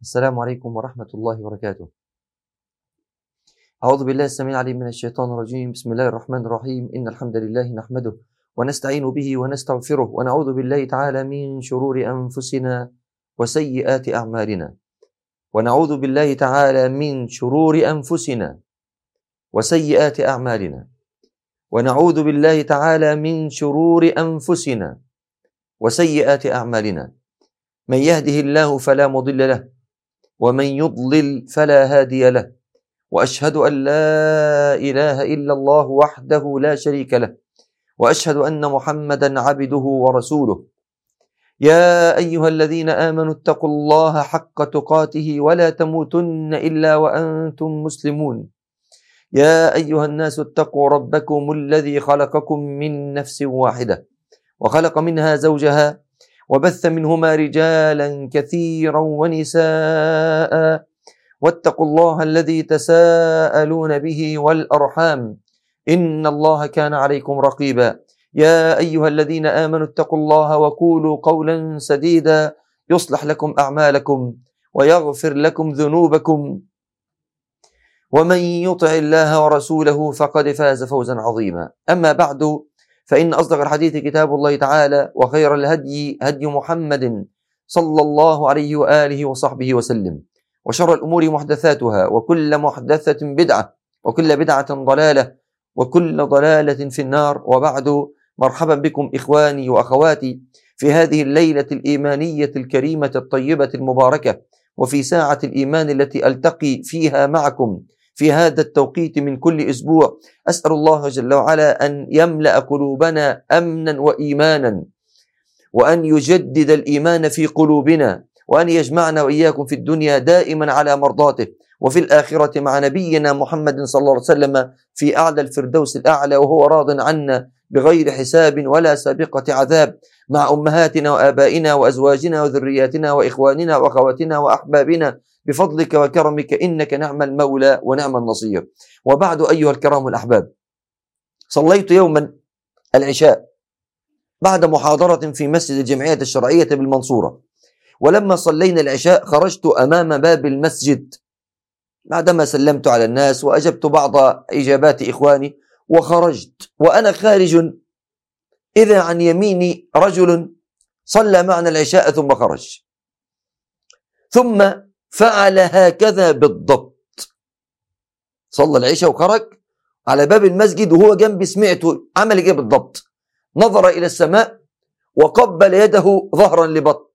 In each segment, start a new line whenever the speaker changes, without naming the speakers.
السلام عليكم ورحمة الله وبركاته أعوذ بالله السميع العليم من الشيطان الرجيم بسم الله الرحمن الرحيم إن الحمد لله نحمده ونستعين به ونستغفره ونعوذ بالله تعالى من شرور أنفسنا وسيئات أعمالنا ونعوذ بالله تعالى من شرور أنفسنا وسيئات أعمالنا ونعوذ بالله تعالى من شرور أنفسنا وسيئات أعمالنا من يهده الله فلا مضل له ومن يضلل فلا هادي له واشهد ان لا اله الا الله وحده لا شريك له واشهد ان محمدا عبده ورسوله يا ايها الذين امنوا اتقوا الله حق تقاته ولا تموتن الا وانتم مسلمون يا ايها الناس اتقوا ربكم الذي خلقكم من نفس واحده وخلق منها زوجها وبث منهما رجالا كثيرا ونساء واتقوا الله الذي تساءلون به والارحام ان الله كان عليكم رقيبا يا ايها الذين امنوا اتقوا الله وقولوا قولا سديدا يصلح لكم اعمالكم ويغفر لكم ذنوبكم ومن يطع الله ورسوله فقد فاز فوزا عظيما اما بعد فإن أصدق الحديث كتاب الله تعالى وخير الهدي هدي محمد صلى الله عليه وآله وصحبه وسلم وشر الأمور محدثاتها وكل محدثة بدعة وكل بدعة ضلالة وكل ضلالة في النار وبعد مرحبا بكم إخواني وأخواتي في هذه الليلة الإيمانية الكريمة الطيبة المباركة وفي ساعة الإيمان التي ألتقي فيها معكم في هذا التوقيت من كل اسبوع اسال الله جل وعلا ان يملا قلوبنا امنا وايمانا وان يجدد الايمان في قلوبنا وان يجمعنا واياكم في الدنيا دائما على مرضاته وفي الاخره مع نبينا محمد صلى الله عليه وسلم في اعلى الفردوس الاعلى وهو راض عنا بغير حساب ولا سابقه عذاب مع امهاتنا وابائنا وازواجنا وذرياتنا واخواننا واخواتنا واحبابنا بفضلك وكرمك انك نعم المولى ونعم النصير وبعد ايها الكرام الاحباب صليت يوما العشاء بعد محاضره في مسجد الجمعيه الشرعيه بالمنصوره ولما صلينا العشاء خرجت امام باب المسجد بعدما سلمت على الناس واجبت بعض اجابات اخواني وخرجت وانا خارج اذا عن يميني رجل صلى معنا العشاء ثم خرج ثم فعل هكذا بالضبط صلى العشاء وخرج على باب المسجد وهو جنبي سمعته عمل ايه بالضبط نظر الى السماء وقبل يده ظهرا لبطن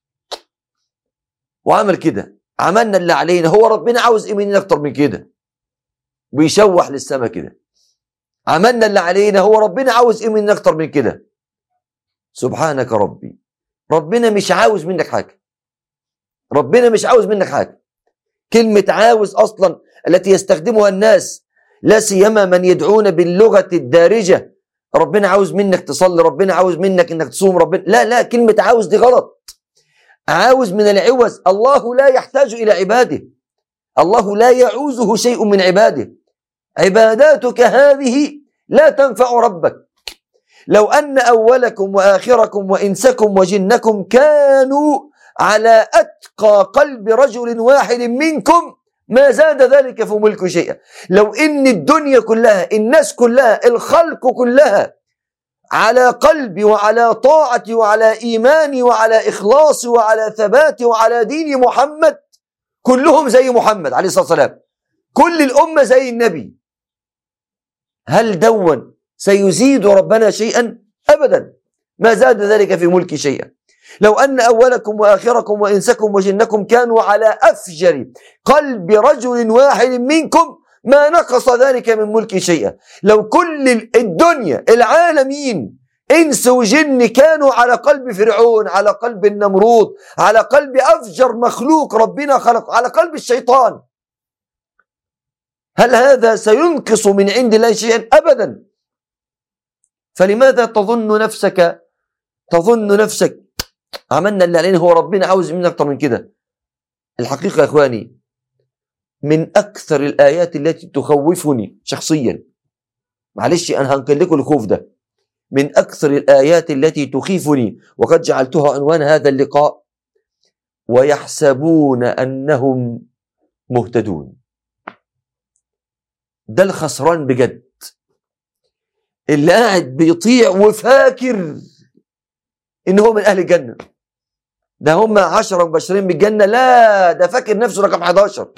وعمل كده عملنا اللي علينا هو ربنا عاوز ايه مننا اكتر من كده بيشوح للسماء كده عملنا اللي علينا هو ربنا عاوز ايه مننا اكتر من كده سبحانك ربي ربنا مش عاوز منك حاجه ربنا مش عاوز منك حاجه كلمه عاوز اصلا التي يستخدمها الناس لا سيما من يدعون باللغه الدارجه ربنا عاوز منك تصلي ربنا عاوز منك انك تصوم ربنا لا لا كلمه عاوز دي غلط عاوز من العوز الله لا يحتاج الى عباده الله لا يعوزه شيء من عباده عباداتك هذه لا تنفع ربك لو ان اولكم واخركم وانسكم وجنكم كانوا على اتقى قلب رجل واحد منكم ما زاد ذلك في ملك شيئا لو ان الدنيا كلها الناس كلها الخلق كلها على قلبي وعلى طاعتي وعلى ايماني وعلى اخلاصي وعلى ثباتي وعلى دين محمد كلهم زي محمد عليه الصلاه والسلام كل الامه زي النبي هل دون سيزيد ربنا شيئا ابدا ما زاد ذلك في ملك شيئا لو ان اولكم واخركم وانسكم وجنكم كانوا على افجر قلب رجل واحد منكم ما نقص ذلك من ملك شيئا لو كل الدنيا العالمين انس وجن كانوا على قلب فرعون على قلب النمرود على قلب افجر مخلوق ربنا خلق على قلب الشيطان هل هذا سينقص من عند الله شيئا ابدا فلماذا تظن نفسك تظن نفسك عملنا اللي علينا هو ربنا عاوز منك اكتر من كده الحقيقه يا اخواني من اكثر الايات التي تخوفني شخصيا معلش انا هنقل لكم الخوف ده من اكثر الايات التي تخيفني وقد جعلتها عنوان هذا اللقاء ويحسبون أنهم مهتدون ده الخسران بجد اللي قاعد بيطيع وفاكر ان هو من اهل الجنه ده هم عشرة مبشرين بالجنه لا ده فاكر نفسه رقم 11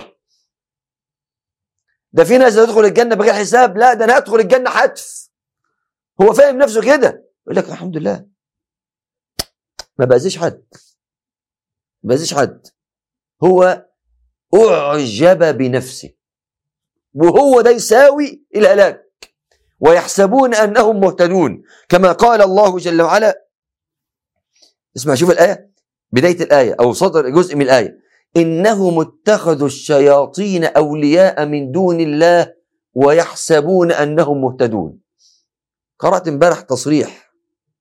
ده في ناس هتدخل الجنه بغير حساب لا ده انا هدخل الجنه حتف هو فاهم نفسه كده يقول لك الحمد لله ما بأذيش حد ما بأذيش حد هو أعجب بنفسه وهو ده يساوي الهلاك ويحسبون أنهم مهتدون كما قال الله جل وعلا اسمع شوف الآية بداية الآية أو صدر جزء من الآية إنهم اتخذوا الشياطين أولياء من دون الله ويحسبون أنهم مهتدون قرأت امبارح تصريح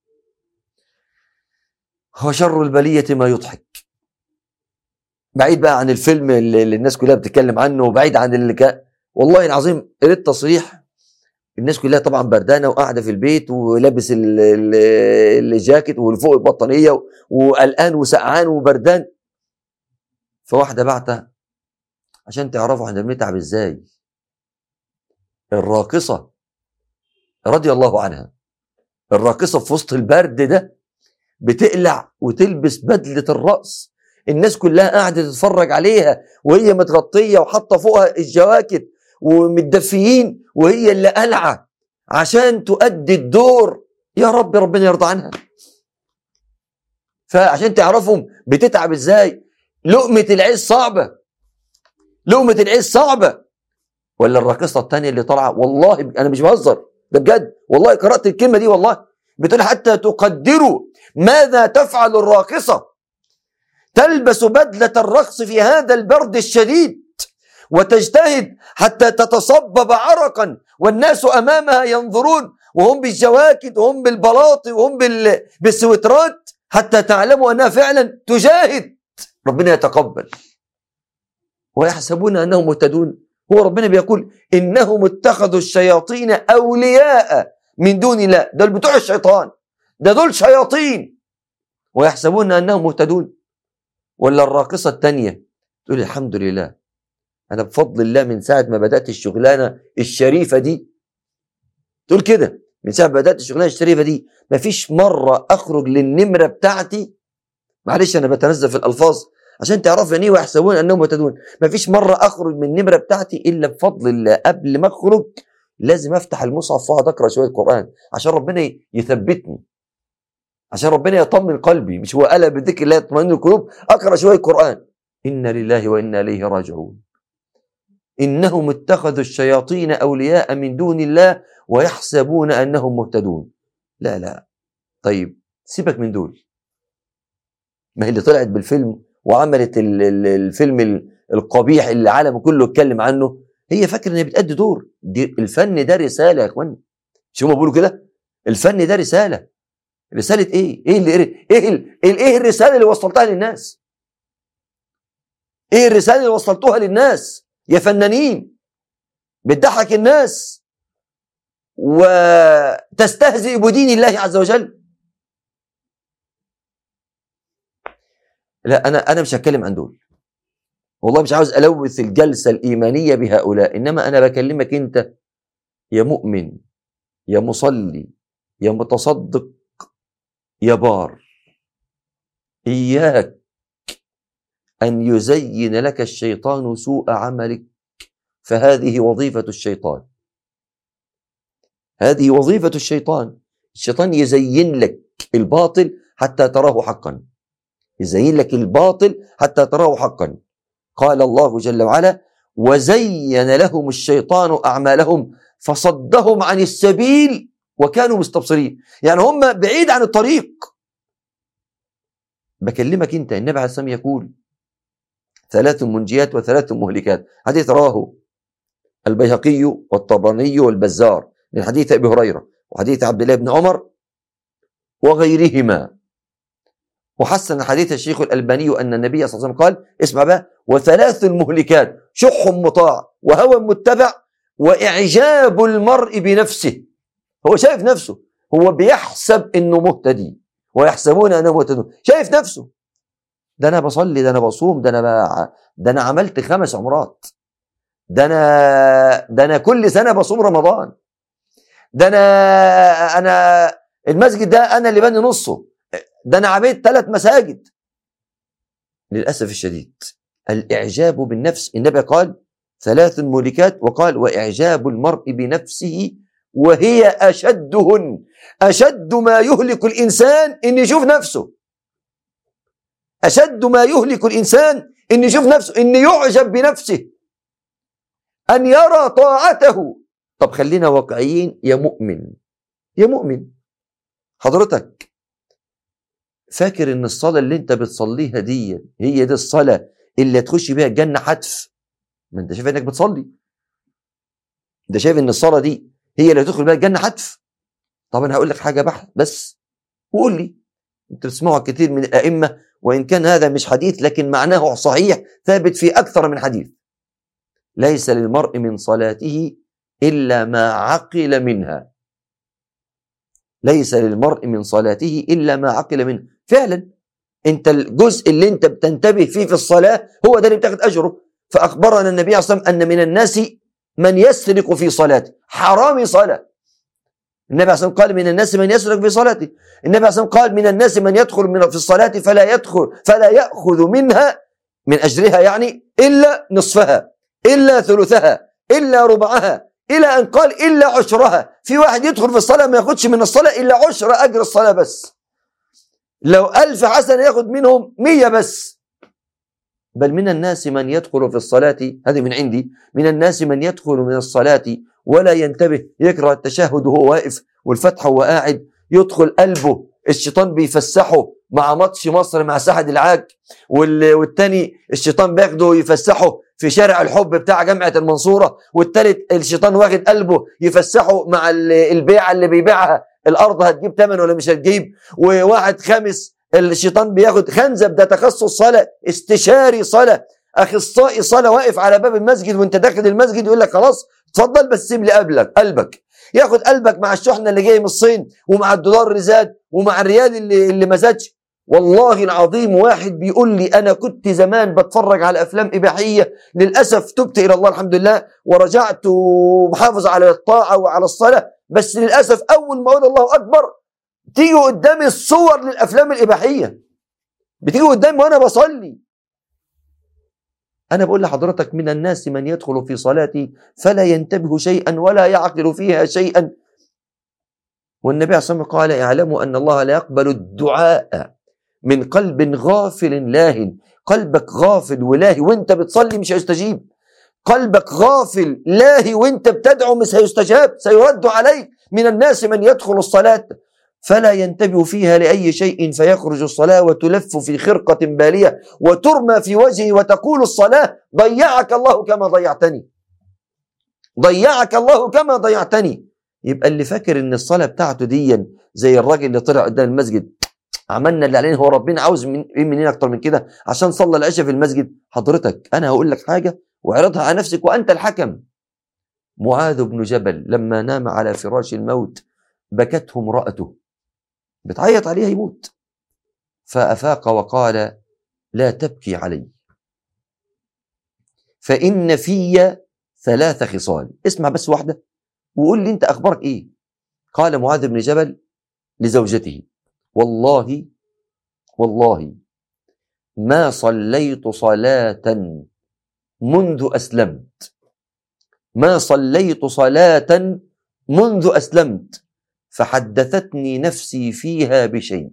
هو شر البلية ما يضحك بعيد بقى عن الفيلم اللي الناس كلها بتتكلم عنه وبعيد عن اللي كان والله العظيم قريت تصريح الناس كلها طبعا بردانه وقاعده في البيت ولابس ال- ال- الجاكيت والفوق البطانيه وقلقان وسقعان وبردان فواحده بعتها عشان تعرفوا احنا بنتعب ازاي الراقصه رضي الله عنها الراقصه في وسط البرد ده بتقلع وتلبس بدله الراس الناس كلها قاعده تتفرج عليها وهي متغطيه وحاطه فوقها الجواكت ومتدفيين وهي اللي قلعه عشان تؤدي الدور يا رب ربنا يرضى عنها فعشان تعرفهم بتتعب ازاي لقمة العيش صعبة لقمة العيش صعبة ولا الراقصة التانية اللي طالعة والله أنا مش بهزر ده بجد والله قرأت الكلمة دي والله بتقول حتى تقدروا ماذا تفعل الراقصة تلبس بدلة الرقص في هذا البرد الشديد وتجتهد حتى تتصبب عرقا والناس امامها ينظرون وهم بالجواكت وهم بالبلاطي وهم بال... بالسويترات حتى تعلموا انها فعلا تجاهد ربنا يتقبل ويحسبون انهم مهتدون هو ربنا بيقول انهم اتخذوا الشياطين اولياء من دون الله دول بتوع الشيطان ده دول شياطين ويحسبون انهم مهتدون ولا الراقصه الثانيه تقول الحمد لله انا بفضل الله من ساعه ما بدات الشغلانه الشريفه دي تقول كده من ساعه ما بدات الشغلانه الشريفه دي مفيش مره اخرج للنمره بتاعتي معلش انا بتنزل في الالفاظ عشان تعرفوا يعني ايه ويحسبون انهم مهتدون مفيش مره اخرج من النمره بتاعتي الا بفضل الله قبل ما اخرج لازم افتح المصحف واقعد اقرا شويه قران عشان ربنا يثبتني عشان ربنا يطمن قلبي مش هو قال بذكر الله يطمئن القلوب اقرا شويه قران انا لله وانا اليه راجعون انهم اتخذوا الشياطين اولياء من دون الله ويحسبون انهم مهتدون لا لا طيب سيبك من دول ما هي اللي طلعت بالفيلم وعملت ال- ال- الفيلم ال- القبيح اللي العالم كله اتكلم عنه هي فاكره ان هي بتأدي دور دي الفن ده رساله يا اخوان مش هم بيقولوا كده الفن ده رساله رساله ايه ايه اللي ايه ال- ايه الرساله اللي وصلتها للناس ايه الرساله اللي وصلتوها للناس يا فنانين بتضحك الناس وتستهزئ بدين الله عز وجل لا انا انا مش هتكلم عن دول والله مش عاوز الوث الجلسه الايمانيه بهؤلاء انما انا بكلمك انت يا مؤمن يا مصلي يا متصدق يا بار اياك ان يزين لك الشيطان سوء عملك فهذه وظيفه الشيطان هذه وظيفه الشيطان الشيطان يزين لك الباطل حتى تراه حقا يزين لك الباطل حتى تراه حقا قال الله جل وعلا وزين لهم الشيطان اعمالهم فصدهم عن السبيل وكانوا مستبصرين يعني هم بعيد عن الطريق بكلمك انت النبي عليه الصلاه والسلام يقول ثلاث منجيات وثلاث مهلكات حديث رواه البيهقي والطبراني والبزار من حديث ابي هريره وحديث عبد الله بن عمر وغيرهما وحسن حديث الشيخ الألباني أن النبي صلى الله عليه وسلم قال اسمع بقى وثلاث مهلكات شح مطاع وهوى متبع وإعجاب المرء بنفسه هو شايف نفسه هو بيحسب انه مهتدي ويحسبون انه مهتدون شايف نفسه ده انا بصلي ده انا بصوم ده انا ب... ده انا عملت خمس عمرات ده انا ده انا كل سنه بصوم رمضان ده انا انا المسجد ده انا اللي بني نصه ده انا عملت ثلاث مساجد للاسف الشديد الاعجاب بالنفس النبي قال ثلاث مهلكات وقال واعجاب المرء بنفسه وهي اشدهن اشد ما يهلك الانسان ان يشوف نفسه اشد ما يهلك الانسان ان يشوف نفسه ان يعجب بنفسه ان يرى طاعته طب خلينا واقعيين يا مؤمن يا مؤمن حضرتك فاكر ان الصلاة اللي انت بتصليها دي هي دي الصلاة اللي تخش بيها الجنة حتف ما انت شايف انك بتصلي انت شايف ان الصلاة دي هي اللي هتدخل بيها الجنة حتف طب انا هقول لك حاجة بحث بس وقول لي انت بتسمعوا كتير من الائمة وان كان هذا مش حديث لكن معناه صحيح ثابت في اكثر من حديث ليس للمرء من صلاته الا ما عقل منها ليس للمرء من صلاته الا ما عقل منها فعلا انت الجزء اللي انت بتنتبه فيه في الصلاه هو ده اللي بتاخد اجره فاخبرنا النبي عليه الصلاه والسلام ان من الناس من يسرق في صلاته حرام صلاه النبي عليه الصلاه والسلام قال من الناس من يسرق في صلاته النبي عليه الصلاه والسلام قال من الناس من يدخل من في الصلاه فلا يدخل فلا ياخذ منها من اجرها يعني الا نصفها الا ثلثها الا ربعها الى ان قال الا عشرها في واحد يدخل في الصلاه ما ياخدش من الصلاه الا عشر اجر الصلاه بس لو ألف حسنة ياخد منهم مية بس بل من الناس من يدخل في الصلاة هذه من عندي من الناس من يدخل من الصلاة ولا ينتبه يقرأ التشهد وهو واقف والفتحة وهو قاعد يدخل قلبه الشيطان بيفسحه مع ماتش مصر مع سعد العاج والتاني الشيطان بياخده يفسحه في شارع الحب بتاع جامعة المنصورة والتالت الشيطان واخد قلبه يفسحه مع البيعة اللي بيبيعها الارض هتجيب ثمن ولا مش هتجيب وواحد خامس الشيطان بياخد خنزب ده تخصص صلاه استشاري صلاه اخصائي صلاه واقف على باب المسجد وانت داخل المسجد يقول لك خلاص اتفضل بس سيب لي قبلك قلبك ياخد قلبك مع الشحنه اللي جايه من الصين ومع الدولار اللي زاد ومع الريال اللي اللي ما زادش والله العظيم واحد بيقول لي انا كنت زمان بتفرج على افلام اباحيه للاسف تبت الى الله الحمد لله ورجعت ومحافظ على الطاعه وعلى الصلاه بس للاسف اول ما اقول الله اكبر تيجي قدامي الصور للافلام الاباحيه بتيجي قدامي وانا بصلي انا بقول لحضرتك من الناس من يدخل في صلاتي فلا ينتبه شيئا ولا يعقل فيها شيئا والنبي عليه الصلاه والسلام قال اعلموا ان الله لا يقبل الدعاء من قلب غافل لاهن قلبك غافل ولاهي وانت بتصلي مش هيستجيب قلبك غافل لاهي وانت بتدعو مش هيستجاب سيرد عليك من الناس من يدخل الصلاة فلا ينتبه فيها لأي شيء فيخرج الصلاة وتلف في خرقة بالية وترمى في وجهه وتقول الصلاة ضيعك الله كما ضيعتني ضيعك الله كما ضيعتني يبقى اللي فاكر ان الصلاة بتاعته دي زي الراجل اللي طلع قدام المسجد عملنا اللي علينا هو ربنا عاوز من ايه مننا اكتر من كده عشان صلى العشاء في المسجد حضرتك انا هقول لك حاجه واعرضها على نفسك وانت الحكم معاذ بن جبل لما نام على فراش الموت بكته امراته بتعيط عليه يموت فافاق وقال لا تبكي علي فان في ثلاث خصال اسمع بس واحده وقول لي انت اخبارك ايه قال معاذ بن جبل لزوجته والله والله ما صليت صلاة منذ أسلمت ما صليت صلاة منذ أسلمت فحدثتني نفسي فيها بشيء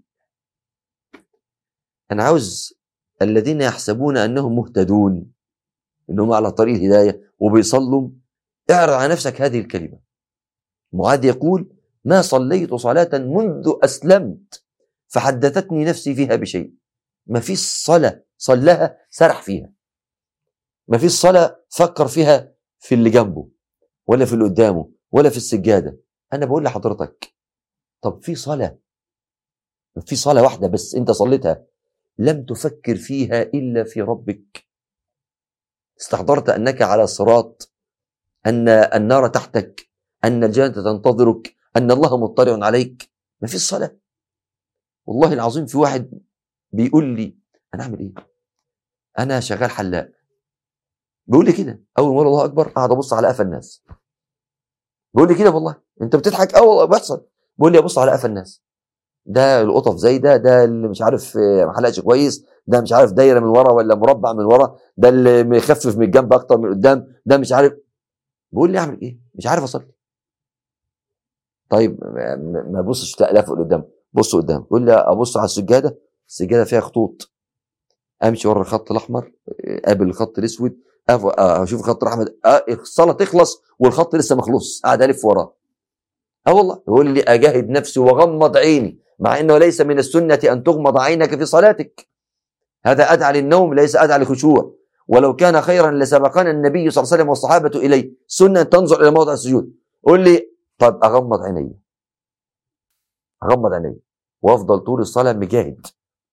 أنا عاوز الذين يحسبون أنهم مهتدون أنهم على طريق الهداية وبيصلوا اعرض على نفسك هذه الكلمة معاذ يقول ما صليت صلاة منذ أسلمت فحدثتني نفسي فيها بشيء ما فيش صلاة صلاها سرح فيها ما فيش صلاة فكر فيها في اللي جنبه ولا في اللي قدامه ولا في السجادة أنا بقول لحضرتك طب في صلاة في صلاة واحدة بس أنت صليتها لم تفكر فيها إلا في ربك استحضرت أنك على صراط أن النار تحتك أن الجنة تنتظرك أن الله مطلع عليك ما فيش صلاة والله العظيم في واحد بيقول لي انا اعمل ايه انا شغال حلاق بيقول لي كده اول مره الله اكبر قاعد ابص على قفا الناس بيقول لي كده والله انت بتضحك اه والله بيحصل بيقول لي ابص على قفا الناس ده القطف زي ده ده اللي مش عارف ما حلقش كويس ده مش عارف دايره من ورا ولا مربع من ورا ده اللي مخفف من الجنب اكتر من قدام ده مش عارف بيقول لي اعمل ايه مش عارف اصلي طيب ما ابصش تألاف قدام بص قدام يقول لي ابص على السجاده السجاده فيها خطوط امشي ورا الخط الاحمر قابل الخط الاسود اشوف الخط الاحمر الصلاه تخلص والخط لسه ما خلص قاعد الف وراه اه والله يقول لي اجاهد نفسي واغمض عيني مع انه ليس من السنه ان تغمض عينك في صلاتك هذا ادعى للنوم ليس ادعى للخشوع ولو كان خيرا لسبقنا النبي صلى الله عليه وسلم والصحابه اليه سنه ان تنظر الى موضع السجود قول لي طب اغمض عيني اغمض عيني وافضل طول الصلاه مجاهد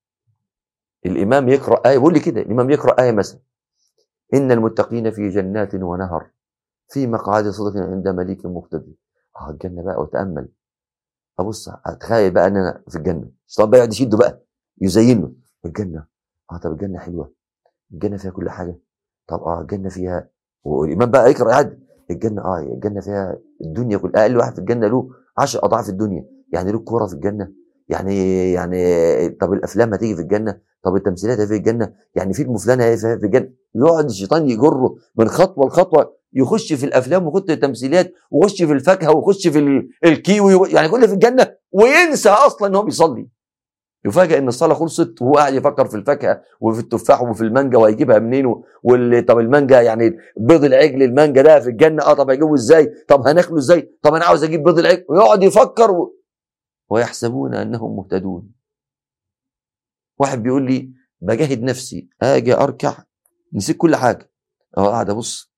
الامام يقرا ايه بيقول لي كده الامام يقرا ايه مثلا ان المتقين في جنات ونهر في مقعد صدق عند مليك مقتدر اه الجنه بقى وتامل ابص اتخيل بقى ان انا في الجنه الشيطان بقى يقعد يشده بقى يزينه الجنه اه طب الجنه حلوه الجنه فيها كل حاجه طب اه الجنه فيها والامام بقى يقرا يعد الجنه اه الجنه فيها الدنيا كل اقل واحد في الجنه له 10 اضعاف الدنيا يعني له كوره في الجنه يعني يعني طب الافلام هتيجي في الجنه طب التمثيلات في الجنه يعني فيلم فلان في الجنه يقعد الشيطان يجره من خطوه لخطوه يخش في الافلام ويخش في التمثيلات ويخش في الفاكهه ويخش في الكيوي يعني كل في الجنه وينسى اصلا ان هو بيصلي يفاجئ ان الصلاه خلصت وهو قاعد يفكر في الفاكهه وفي التفاح وفي المانجا وهيجيبها منين واللي طب المانجا يعني بيض العجل المانجا ده في الجنه اه طب هيجيبه ازاي؟ طب هناكله ازاي؟ طب انا عاوز اجيب بيض العجل ويقعد يفكر و... ويحسبون انهم مهتدون. واحد بيقول لي بجاهد نفسي اجي اركع نسيت كل حاجه اه قاعد ابص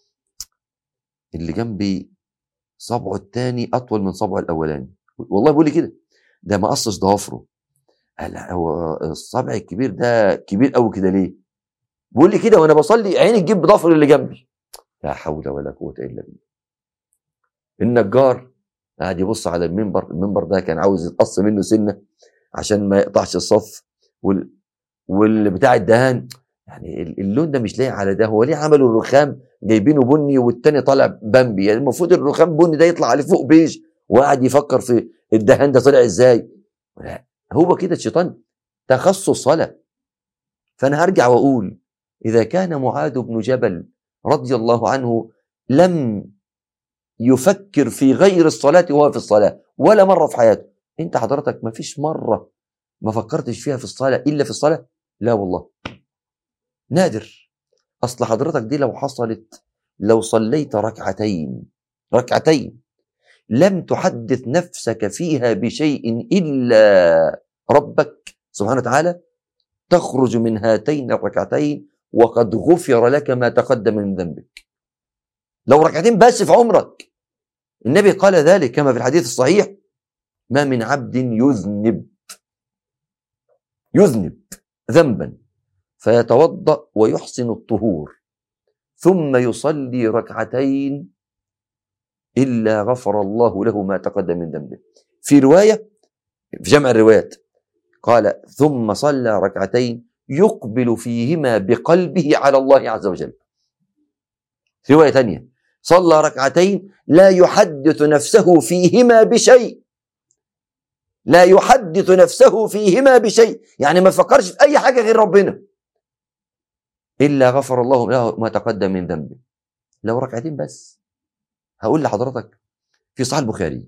اللي جنبي صبعه الثاني اطول من صبعه الاولاني والله بيقول لي كده ده ما قصش ضوافره قال هو الصبع الكبير ده كبير قوي كده ليه؟ بيقول لي كده وانا بصلي عيني تجيب بضفر اللي جنبي لا حول ولا قوه الا بالله النجار قاعد يبص على المنبر المنبر ده كان عاوز يتقص منه سنه عشان ما يقطعش الصف وال واللي بتاع الدهان يعني اللون ده مش لايق على ده هو ليه عملوا الرخام جايبينه بني والتاني طالع بامبي يعني المفروض الرخام بني ده يطلع عليه فوق بيج وقاعد يفكر في الدهان ده طلع ازاي لا هو كده الشيطان تخصص صلاة فأنا هرجع وأقول إذا كان معاذ بن جبل رضي الله عنه لم يفكر في غير الصلاة وهو في الصلاة ولا مرة في حياته أنت حضرتك ما فيش مرة ما فكرتش فيها في الصلاة إلا في الصلاة لا والله نادر أصل حضرتك دي لو حصلت لو صليت ركعتين ركعتين لم تحدث نفسك فيها بشيء الا ربك سبحانه وتعالى تخرج من هاتين الركعتين وقد غفر لك ما تقدم من ذنبك لو ركعتين بس في عمرك النبي قال ذلك كما في الحديث الصحيح ما من عبد يذنب يذنب ذنبا فيتوضا ويحسن الطهور ثم يصلي ركعتين إلا غفر الله له ما تقدم من ذنبه في رواية في جمع الروايات قال ثم صلى ركعتين يقبل فيهما بقلبه على الله عز وجل في رواية ثانية صلى ركعتين لا يحدث نفسه فيهما بشيء لا يحدث نفسه فيهما بشيء يعني ما فكرش في أي حاجة غير ربنا إلا غفر الله له ما تقدم من ذنبه لو ركعتين بس هقول لحضرتك في صحيح البخاري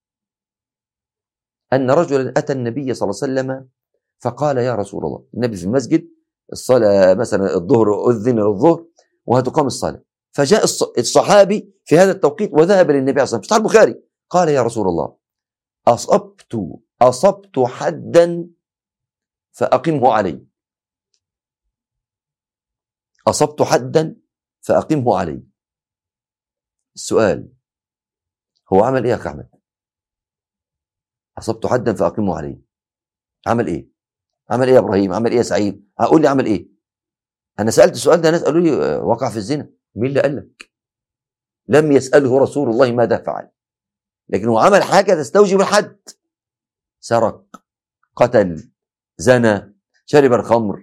أن رجلا أتى النبي صلى الله عليه وسلم فقال يا رسول الله النبي في المسجد الصلاة مثلا الظهر أذن للظهر وهتقام الصلاة فجاء الصحابي في هذا التوقيت وذهب للنبي صلى الله عليه وسلم في البخاري قال يا رسول الله أصبت أصبت حدا فأقمه علي أصبت حدا فأقمه علي السؤال هو عمل ايه يا اخي احمد اصبت حدا فاقيمه عليه عمل ايه عمل ايه يا ابراهيم عمل ايه يا سعيد هقول لي عمل ايه انا سالت السؤال ده ناس قالوا لي وقع في الزنا مين اللي قال لك لم يساله رسول الله ماذا فعل لكن هو عمل حاجه تستوجب الحد سرق قتل زنى شرب الخمر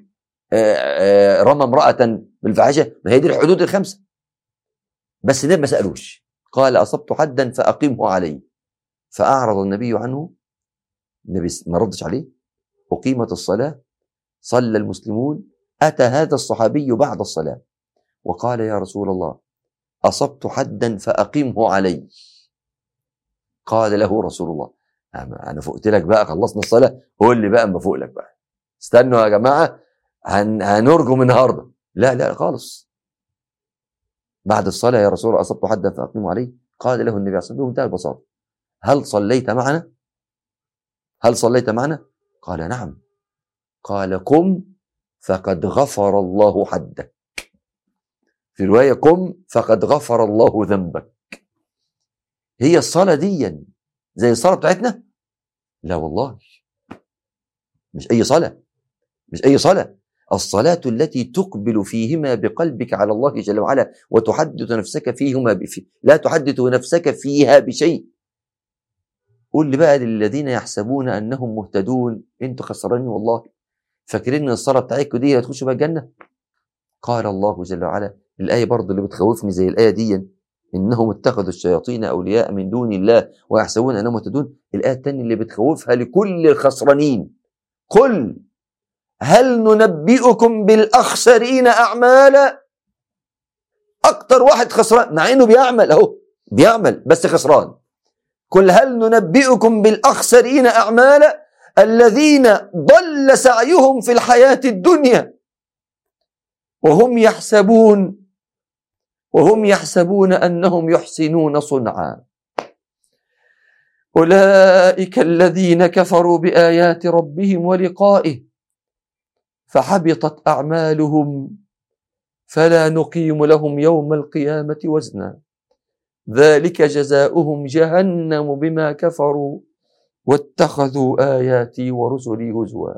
آه، آه، رمى امرأة بالفحاشة ما هي دي الحدود الخمسة بس النبي ما سألوش قال أصبت حدا فأقيمه علي فأعرض النبي عنه النبي ما ردش عليه أقيمت الصلاة صلى المسلمون أتى هذا الصحابي بعد الصلاة وقال يا رسول الله أصبت حدا فأقيمه علي قال له رسول الله أنا فقت لك بقى خلصنا الصلاة قول لي بقى أما فوق لك بقى استنوا يا جماعة هن... هنرجم النهارده لا لا خالص بعد الصلاة يا رسول الله أصبت حدا فأقيمه عليه قال له النبي عليه الصلاة والسلام بمنتهى البساطة هل صليت معنا؟ هل صليت معنا؟ قال نعم قال قم فقد غفر الله حدك في رواية قم فقد غفر الله ذنبك هي الصلاة دي زي الصلاة بتاعتنا لا والله مش أي صلاة مش أي صلاة الصلاة التي تقبل فيهما بقلبك على الله جل وعلا وتحدث نفسك فيهما بفي لا تحدث نفسك فيها بشيء قول لي بقى للذين يحسبون أنهم مهتدون انتوا خسرانين والله فاكرين ان الصلاة بتاعتكم دي هتخشوا بقى الجنة قال الله جل وعلا الآية برضه اللي بتخوفني زي الآية دي إنهم اتخذوا الشياطين أولياء من دون الله ويحسبون أنهم مهتدون الآية الثانية اللي بتخوفها لكل الخسرانين قل هل ننبئكم بالأخسرين أعمالا أكتر واحد خسران مع إنه بيعمل أهو بيعمل بس خسران قل هل ننبئكم بالأخسرين أعمالا الذين ضل سعيهم في الحياة الدنيا وهم يحسبون وهم يحسبون أنهم يحسنون صنعا أولئك الذين كفروا بآيات ربهم ولقائه فحبطت أعمالهم فلا نقيم لهم يوم القيامة وزنا ذلك جزاؤهم جهنم بما كفروا واتخذوا آياتي ورسلي هزوا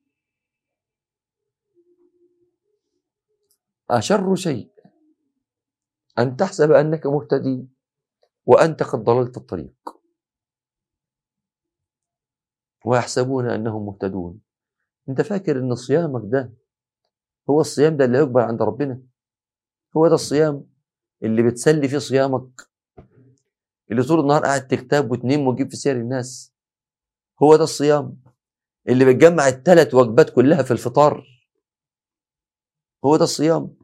أشر شيء أن تحسب أنك مهتدي وأنت قد ضللت الطريق ويحسبون أنهم مهتدون أنت فاكر أن صيامك ده هو الصيام ده اللي يقبل عند ربنا هو ده الصيام اللي بتسلي فيه صيامك اللي طول النهار قاعد تكتب وتنام وتجيب في سير الناس هو ده الصيام اللي بتجمع الثلاث وجبات كلها في الفطار هو ده الصيام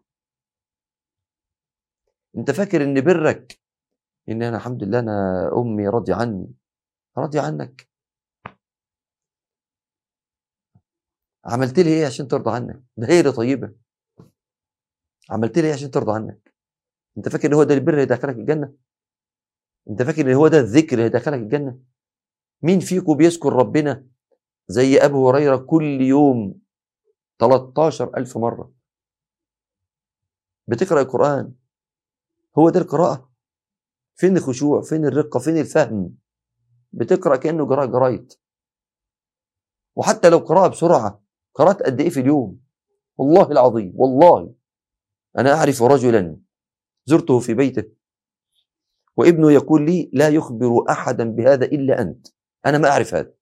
انت فاكر ان برك ان انا الحمد لله انا امي راضيه عني راضيه عنك عملت لي ايه عشان ترضى عنك ده هي اللي طيبه عملت لي ايه عشان ترضى عنك انت فاكر ان هو ده البر اللي يدخلك الجنه انت فاكر ان هو ده الذكر اللي يدخلك الجنه مين فيكم بيذكر ربنا زي ابو هريره كل يوم 13 ألف مرة بتقرأ القرآن هو ده القراءة فين الخشوع فين الرقة فين الفهم بتقرأ كأنه قراءة جرايد وحتى لو قراءة بسرعة قرأت قد إيه في اليوم والله العظيم والله أنا أعرف رجلا زرته في بيته وابنه يقول لي لا يخبر أحدا بهذا إلا أنت أنا ما أعرف هذا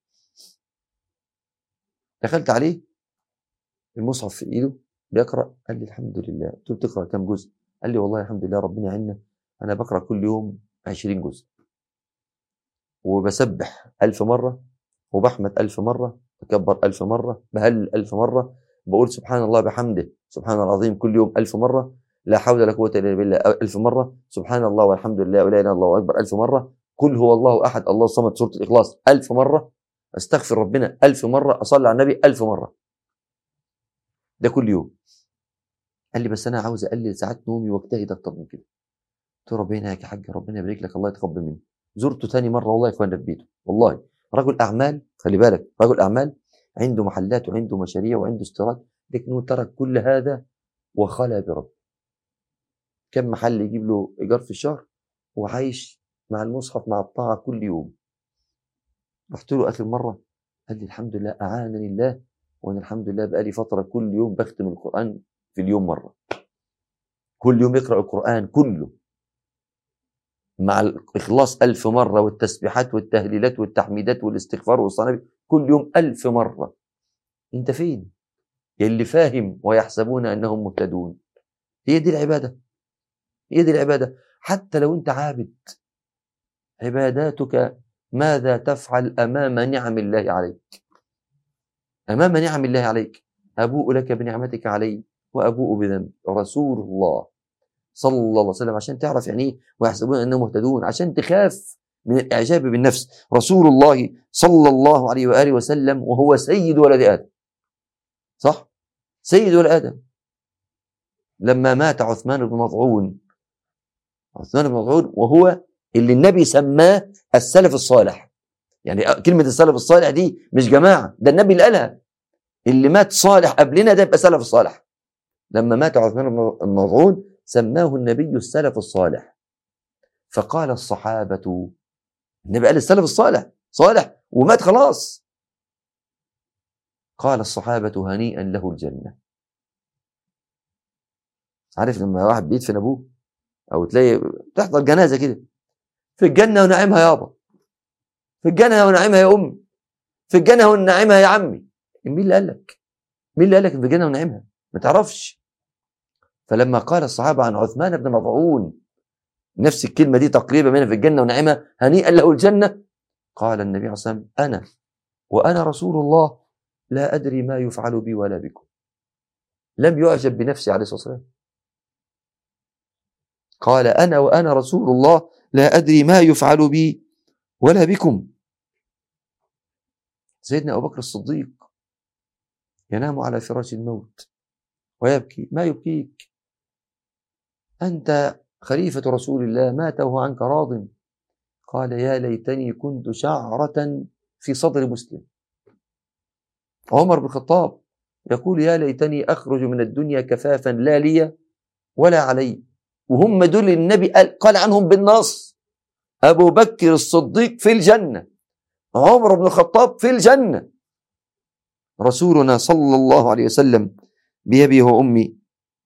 دخلت عليه المصحف في إيده بيقرأ قال لي الحمد لله قلت له بتقرأ كم جزء قال لي والله الحمد لله ربنا يعيننا أنا بقرأ كل يوم 20 جزء وبسبح ألف مرة وبحمد ألف مرة بكبر ألف مرة بهلل ألف مرة بقول سبحان الله بحمده سبحان العظيم كل يوم ألف مرة لا حول ولا قوة إلا بالله ألف مرة سبحان الله والحمد لله ولا إله إلا الله أكبر ألف مرة قل هو الله أحد الله الصمد سورة الإخلاص ألف مرة أستغفر ربنا ألف مرة أصلي على النبي ألف مرة ده كل يوم قال لي بس أنا عاوز أقلل ساعات نومي واجتهد أكتر من كده قلت له ربنا يا حاج ربنا يبارك لك الله يتقبل مني زرته ثاني مرة والله يا إخوانا في بيته والله رجل أعمال خلي بالك رجل أعمال عنده محلات وعنده مشاريع وعنده استيراد لكنه ترك كل هذا وخلى برب كم محل يجيب له إيجار في الشهر وعايش مع المصحف مع الطاعة كل يوم رحت له آخر مرة قال لي الحمد لله أعانني الله وأنا الحمد لله بقالي فترة كل يوم بختم القرآن في اليوم مرة كل يوم يقرأ القرآن كله مع الإخلاص ألف مرة والتسبيحات والتهليلات والتحميدات والاستغفار والصلاة كل يوم ألف مرة أنت فين؟ اللي فاهم ويحسبون أنهم مهتدون هي دي العبادة هي دي العبادة حتى لو أنت عابد عباداتك ماذا تفعل أمام نعم الله عليك أمام نعم الله عليك أبوء لك بنعمتك علي وأبوء بذنب رسول الله صلى الله عليه وسلم عشان تعرف يعني ايه ويحسبون انهم مهتدون عشان تخاف من الاعجاب بالنفس رسول الله صلى الله عليه واله وسلم وهو سيد ولد ادم صح سيد ولد ادم لما مات عثمان بن مضعون عثمان بن مضعون وهو اللي النبي سماه السلف الصالح يعني كلمة السلف الصالح دي مش جماعة ده النبي اللي قالها اللي مات صالح قبلنا ده يبقى سلف الصالح لما مات عثمان بن مضعون سماه النبي السلف الصالح فقال الصحابة النبي قال السلف الصالح صالح ومات خلاص قال الصحابة هنيئا له الجنة عارف لما واحد بيدفن أبوه أو تلاقي تحضر جنازة كده في الجنة ونعيمها يابا في الجنة ونعيمها يا أمي في الجنة ونعيمها يا عمي مين اللي قال لك؟ مين اللي قال لك في الجنة ونعيمها؟ ما تعرفش فلما قال الصحابة عن عثمان بن مضعون نفس الكلمة دي تقريبا من في الجنة ونعمة هنيئا له الجنة قال النبي عليه الصلاة والسلام أنا وأنا رسول الله لا أدري ما يفعل بي ولا بكم لم يعجب بنفسه عليه الصلاة والسلام قال أنا وأنا رسول الله لا أدري ما يفعل بي ولا بكم سيدنا أبو بكر الصديق ينام على فراش الموت ويبكي ما يبكيك أنت خليفة رسول الله مات وهو عنك راض قال يا ليتني كنت شعرة في صدر مسلم عمر بن الخطاب يقول يا ليتني أخرج من الدنيا كفافا لا لي ولا علي وهم دول النبي قال, قال عنهم بالنص أبو بكر الصديق في الجنة عمر بن الخطاب في الجنة رسولنا صلى الله عليه وسلم بأبي وأمي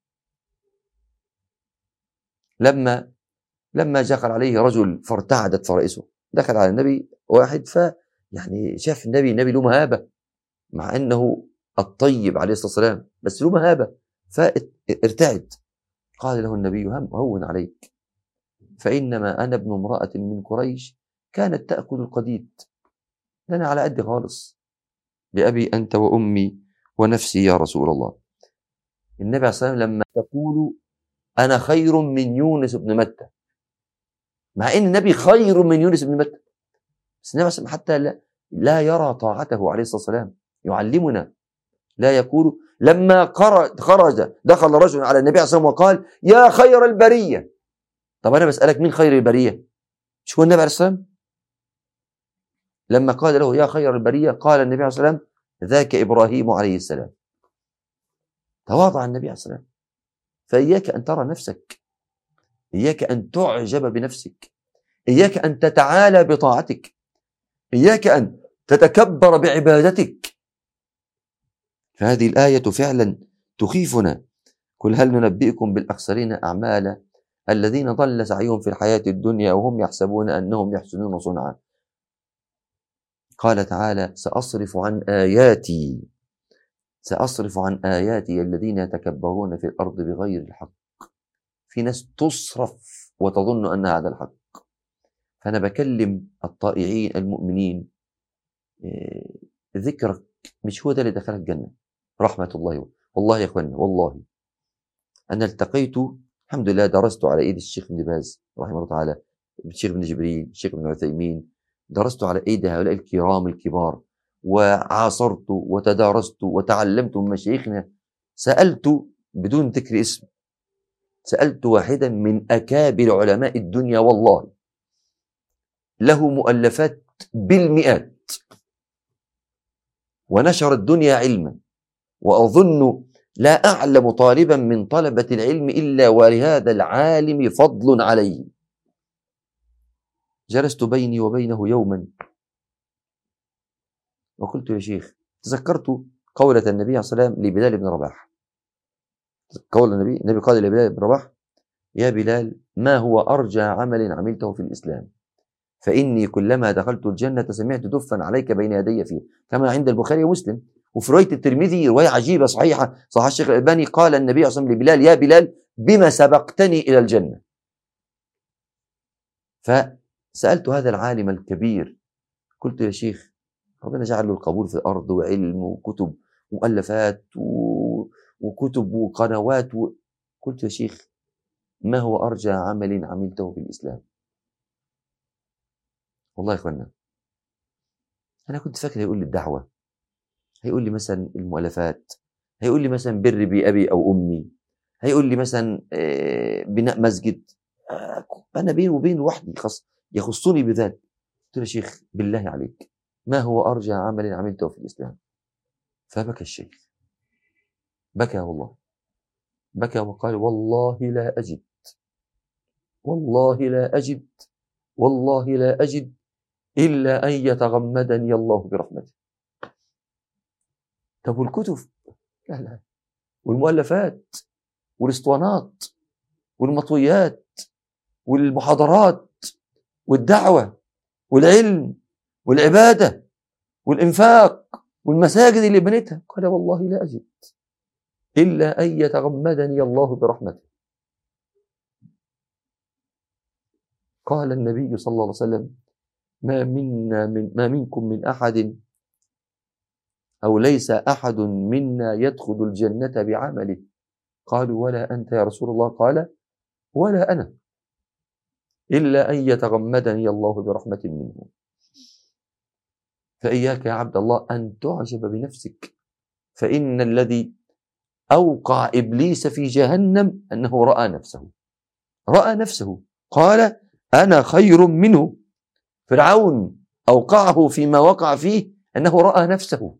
لما لما دخل عليه رجل فارتعدت فرائسه دخل على النبي واحد ف يعني شاف النبي النبي له مهابه مع انه الطيب عليه الصلاه والسلام بس له مهابه فارتعد قال له النبي هم هون عليك فانما انا ابن امراه من قريش كانت تاكل القديد انا على قد خالص بابي انت وامي ونفسي يا رسول الله النبي عليه الصلاه والسلام لما تقول أنا خير من يونس بن متى مع أن النبي خير من يونس بن متى بس النبي عليه حتى لا, لا يرى طاعته عليه الصلاة والسلام يعلمنا لا يقول لما خرج دخل رجل على النبي عليه الصلاة والسلام وقال يا خير البرية طب أنا بسألك مين خير البرية مش هو النبي عليه الصلاة والسلام لما قال له يا خير البرية قال النبي عليه الصلاة والسلام ذاك إبراهيم عليه السلام تواضع النبي عليه الصلاة والسلام فإياك أن ترى نفسك إياك أن تعجب بنفسك إياك أن تتعالى بطاعتك إياك أن تتكبر بعبادتك فهذه الآية فعلا تخيفنا قل هل ننبئكم بالأخسرين أعمالا الذين ضل سعيهم في الحياة الدنيا وهم يحسبون أنهم يحسنون صنعا قال تعالى سأصرف عن آياتي سأصرف عن آياتي الذين يتكبرون في الأرض بغير الحق في ناس تصرف وتظن أن هذا الحق فأنا بكلم الطائعين المؤمنين آه، ذكرك مش هو ده اللي دخلك الجنة رحمة الله والله يا إخواننا والله أنا التقيت الحمد لله درست على إيد الشيخ ابن باز رحمه الله تعالى الشيخ ابن جبريل الشيخ ابن عثيمين درست على أيدي هؤلاء الكرام الكبار وعاصرت وتدارست وتعلمت من مشايخنا سألت بدون ذكر اسم سألت واحدا من أكابر علماء الدنيا والله له مؤلفات بالمئات ونشر الدنيا علما وأظن لا أعلم طالبا من طلبة العلم إلا ولهذا العالم فضل عليه جلست بيني وبينه يوما وقلت يا شيخ تذكرت قولة النبي عليه الصلاة والسلام لبلال بن رباح قول النبي النبي قال لبلال بن رباح يا بلال ما هو أرجى عمل عملته في الإسلام فإني كلما دخلت الجنة سمعت دفا عليك بين يدي فيه كما عند البخاري ومسلم وفي رواية الترمذي رواية عجيبة صحيحة صحيح الشيخ الألباني قال النبي صلى الله عليه وسلم لبلال يا بلال بما سبقتني إلى الجنة فسألت هذا العالم الكبير قلت يا شيخ ربنا جعل له القبول في الأرض وعلم وكتب ومؤلفات و... وكتب وقنوات و... قلت يا شيخ ما هو أرجى عمل عملته في الإسلام والله يا إخوانا أنا كنت فاكر هيقول لي الدعوة هيقول لي مثلا المؤلفات هيقول لي مثلا بر بأبي أو أمي هيقول لي مثلا آه، بناء مسجد آه، أنا بيني وبين وحدي خص يخصني بذلك قلت له يا شيخ بالله عليك ما هو أرجى عمل عملته في الإسلام فبكى الشيخ بكى والله بكى وقال والله لا أجد والله لا أجد والله لا أجد إلا أن يتغمدني الله برحمته طب والكتب لا لا والمؤلفات والاسطوانات والمطويات والمحاضرات والدعوة والعلم والعبادة والإنفاق والمساجد اللي بنيتها قال والله لا أجد إلا أن يتغمدني الله برحمته قال النبي صلى الله عليه وسلم ما منا من ما منكم من أحد أو ليس أحد منا يدخل الجنة بعمله قالوا ولا أنت يا رسول الله قال ولا أنا إلا أن يتغمدني الله برحمة منه فإياك يا عبد الله أن تعجب بنفسك فإن الذي أوقع إبليس في جهنم أنه رأى نفسه رأى نفسه قال أنا خير منه فرعون أوقعه فيما وقع فيه أنه رأى نفسه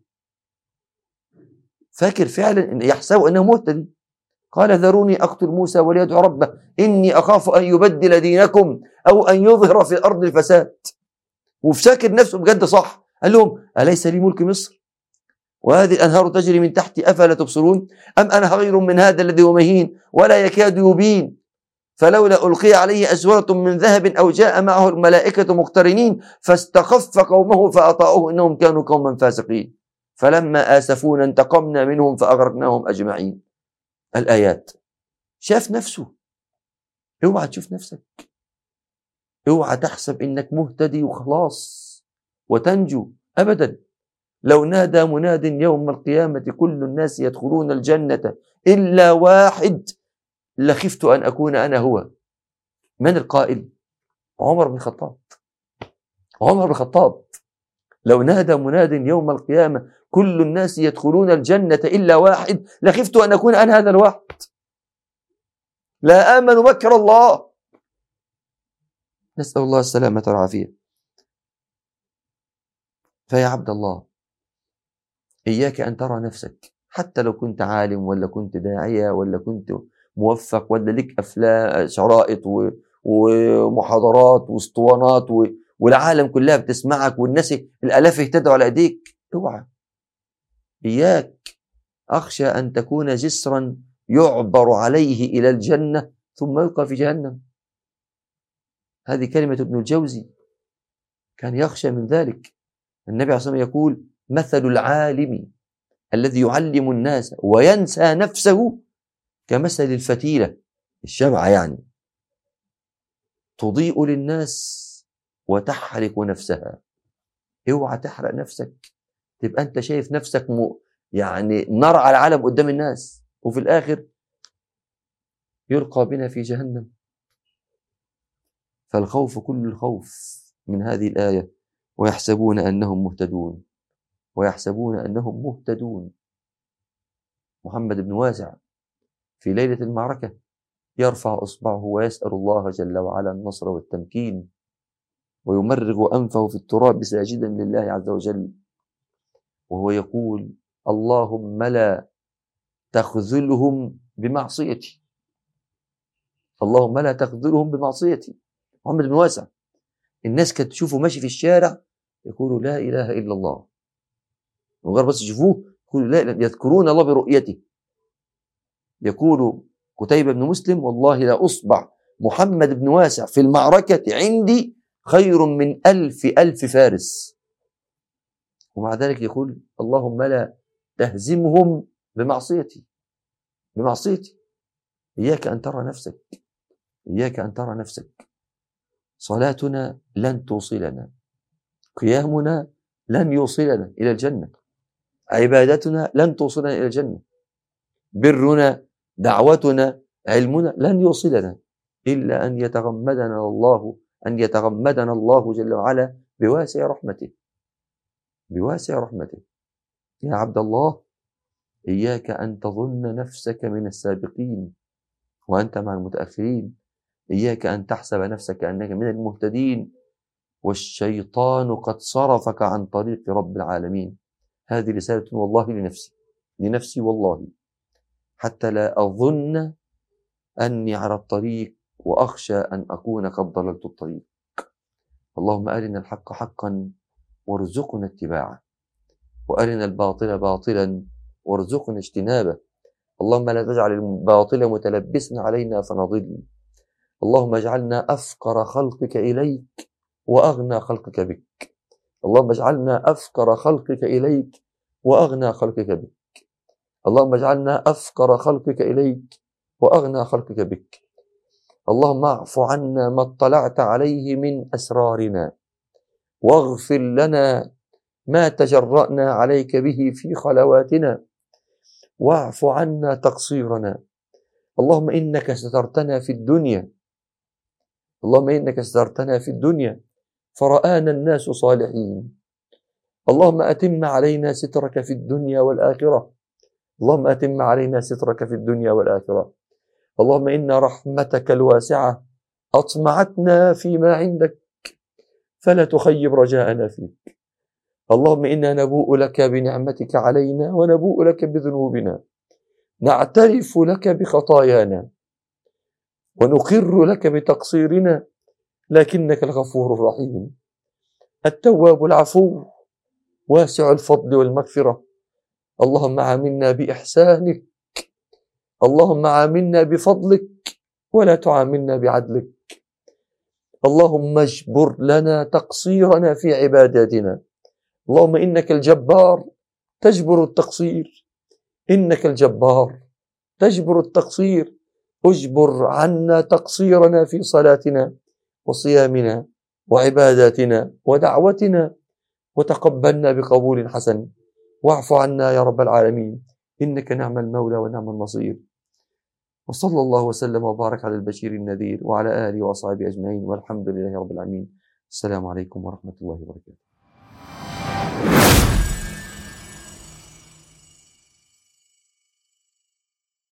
فاكر فعلا إن يحسب أنه مهتدي قال ذروني أقتل موسى وليدعو ربه إني أخاف أن يبدل دينكم أو أن يظهر في الأرض الفساد وفاكر نفسه بجد صح قال لهم أليس لي ملك مصر وهذه الأنهار تجري من تحتي أفلا تبصرون أم أنا خير من هذا الذي هو مهين ولا يكاد يبين فلولا ألقي عليه أسورة من ذهب أو جاء معه الملائكة مقترنين فاستخف قومه فأطاعوه إنهم كانوا قوما فاسقين فلما آسفونا انتقمنا منهم فأغرقناهم أجمعين الآيات شاف نفسه اوعى تشوف نفسك اوعى تحسب انك مهتدي وخلاص وتنجو ابدا لو نادى مناد يوم القيامة كل الناس يدخلون الجنة إلا واحد لخفت أن أكون أنا هو من القائل عمر بن الخطاب عمر بن الخطاب لو نادى مناد يوم القيامة كل الناس يدخلون الجنة إلا واحد لخفت أن أكون أنا هذا الواحد لا آمن مكر الله نسأل الله السلامة والعافية فيا عبد الله إياك أن ترى نفسك حتى لو كنت عالم ولا كنت داعية ولا كنت موفق ولا لك أفلام شرائط ومحاضرات واسطوانات والعالم كلها بتسمعك والناس الآلاف يهتدوا على أيديك اوعى إياك أخشى أن تكون جسرا يعبر عليه إلى الجنة ثم يلقى في جهنم هذه كلمة ابن الجوزي كان يخشى من ذلك النبي عليه الصلاة والسلام يقول مثل العالم الذي يعلم الناس وينسى نفسه كمثل الفتيلة الشمعة يعني تضيء للناس وتحرق نفسها اوعى تحرق نفسك تبقى انت شايف نفسك م... يعني نار على العالم قدام الناس وفي الاخر يلقى بنا في جهنم فالخوف كل الخوف من هذه الايه ويحسبون انهم مهتدون ويحسبون انهم مهتدون محمد بن واسع في ليله المعركه يرفع اصبعه ويسال الله جل وعلا النصر والتمكين ويمرغ أنفه في التراب ساجدا لله عز وجل وهو يقول اللهم لا تخذلهم بمعصيتي اللهم لا تخذلهم بمعصيتي محمد بن واسع الناس كانت تشوفه ماشي في الشارع يقولوا لا إله إلا الله مجرد بس يشوفوه يقولوا لا يذكرون الله برؤيته يقول قتيبة بن مسلم والله لا أصبع محمد بن واسع في المعركة عندي خير من ألف ألف فارس ومع ذلك يقول اللهم لا تهزمهم بمعصيتي بمعصيتي إياك أن ترى نفسك إياك أن ترى نفسك صلاتنا لن توصلنا قيامنا لن يوصلنا إلى الجنة عبادتنا لن توصلنا إلى الجنة برنا دعوتنا علمنا لن يوصلنا إلا أن يتغمدنا الله أن يتغمدنا الله جل وعلا بواسع رحمته بواسع رحمته يا عبد الله إياك أن تظن نفسك من السابقين وأنت مع المتأخرين إياك أن تحسب نفسك أنك من المهتدين والشيطان قد صرفك عن طريق رب العالمين هذه رسالة والله لنفسي لنفسي والله حتى لا أظن أني على الطريق وأخشى أن أكون قد ضللت الطريق اللهم أرنا الحق حقا وارزقنا اتباعه وأرنا الباطل باطلا وارزقنا اجتنابه اللهم لا تجعل الباطل متلبسا علينا فنضل اللهم اجعلنا أفقر خلقك إليك وأغنى خلقك بك اللهم اجعلنا أفقر خلقك إليك وأغنى خلقك بك اللهم اجعلنا أفقر خلقك إليك وأغنى خلقك بك اللهم اعف عنا ما اطلعت عليه من أسرارنا واغفر لنا ما تجرأنا عليك به في خلواتنا واعف عنا تقصيرنا اللهم إنك سترتنا في الدنيا اللهم إنك سترتنا في الدنيا فرآنا الناس صالحين اللهم أتم علينا سترك في الدنيا والآخرة اللهم أتم علينا سترك في الدنيا والآخرة اللهم إن رحمتك الواسعة أطمعتنا فيما عندك فلا تخيب رجاءنا فيك اللهم إنا نبوء لك بنعمتك علينا ونبوء لك بذنوبنا نعترف لك بخطايانا ونقر لك بتقصيرنا لكنك الغفور الرحيم التواب العفو واسع الفضل والمغفرة اللهم عاملنا بإحسانك اللهم عاملنا بفضلك ولا تعاملنا بعدلك اللهم اجبر لنا تقصيرنا في عباداتنا اللهم انك الجبار تجبر التقصير انك الجبار تجبر التقصير اجبر عنا تقصيرنا في صلاتنا وصيامنا وعباداتنا ودعوتنا وتقبلنا بقبول حسن واعف عنا يا رب العالمين انك نعم المولى ونعم النصير وصلى الله وسلم وبارك على البشير النذير وعلى اله واصحابه اجمعين والحمد لله رب العالمين السلام عليكم ورحمه الله وبركاته